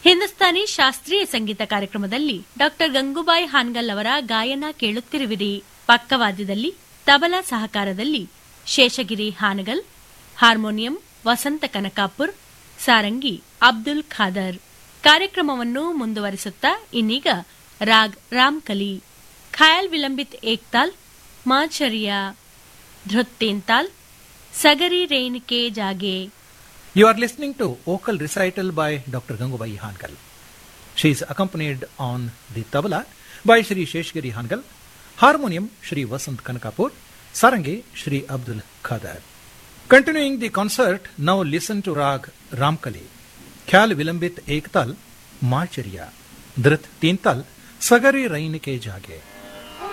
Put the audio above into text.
ಹಿಂದೂಸ್ತಾನಿ ಶಾಸ್ತ್ರೀಯ ಸಂಗೀತ ಕಾರ್ಯಕ್ರಮದಲ್ಲಿ ಡಾಕ್ಟರ್ ಗಂಗೂಬಾಯಿ ಹಾನ್ಗಲ್ ಅವರ ಗಾಯನ ಕೇಳುತ್ತಿರುವಿರಿ ಪಕ್ಕವಾದ್ಯದಲ್ಲಿ ತಬಲಾ ಸಹಕಾರದಲ್ಲಿ ಶೇಷಗಿರಿ ಹಾನಗಲ್ ಹಾರ್ಮೋನಿಯಂ ವಸಂತ ಕನಕಾಪುರ್ ಸಾರಂಗಿ ಅಬ್ದುಲ್ ಖಾದರ್ ಕಾರ್ಯಕ್ರಮವನ್ನು ಮುಂದುವರಿಸುತ್ತಾ ಇನ್ನೀಗ ರಾಗ್ ರಾಮ್ಕಲಿ ಖಯಾಲ್ ವಿಲಂಬಿತ್ ಏಕ್ತಾಲ್ ಮಾಚರಿಯ ಧೃತ್ತೇಂತಾಲ್ ಸಗರಿ ರೇಣಿಕೆ ಜಾಗೆ You are listening to vocal recital by Dr. Gangubai Hankal. She is accompanied on the tabla by Shri Sheshgiri Hankal, harmonium Shri Vasant Kanakapur, sarangi Shri Abdul Khadar. Continuing the concert, now listen to Rag Ramkali, Khyal Vilambit Ektal, Marchariya, Dhrit Tintal, Sagari Rainike Jage.